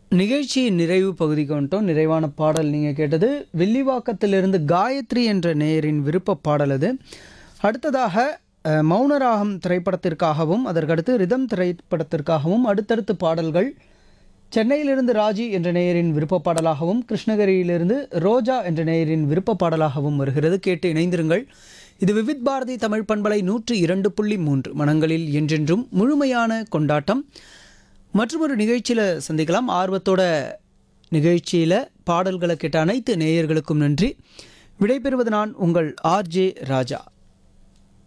நிகழ்ச்சியின் நிறைவு பகுதிக்கு வந்துட்டோம் நிறைவான பாடல் நீங்கள் கேட்டது வில்லிவாக்கத்திலிருந்து காயத்ரி என்ற நேயரின் விருப்ப பாடல் அது அடுத்ததாக அஹ், மௌனராகம் திரைப்படத்திற்காகவும் அதற்கடுத்து ரிதம் திரைப்படத்திற்காகவும் அடுத்தடுத்து பாடல்கள் சென்னையிலிருந்து ராஜி என்ற நேயரின் விருப்ப பாடலாகவும் கிருஷ்ணகிரியிலிருந்து ரோஜா என்ற நேயரின் விருப்ப பாடலாகவும் வருகிறது கேட்டு இணைந்திருங்கள் இது விவித் பாரதி தமிழ் பண்பலை நூற்று இரண்டு புள்ளி மூன்று மனங்களில் என்றென்றும் முழுமையான கொண்டாட்டம் மற்றொரு நிகழ்ச்சியில் சந்திக்கலாம் ஆர்வத்தோட நிகழ்ச்சியில் பாடல்களை கேட்ட அனைத்து நேயர்களுக்கும் நன்றி விடைபெறுவது நான் உங்கள் ஆர்ஜே ராஜா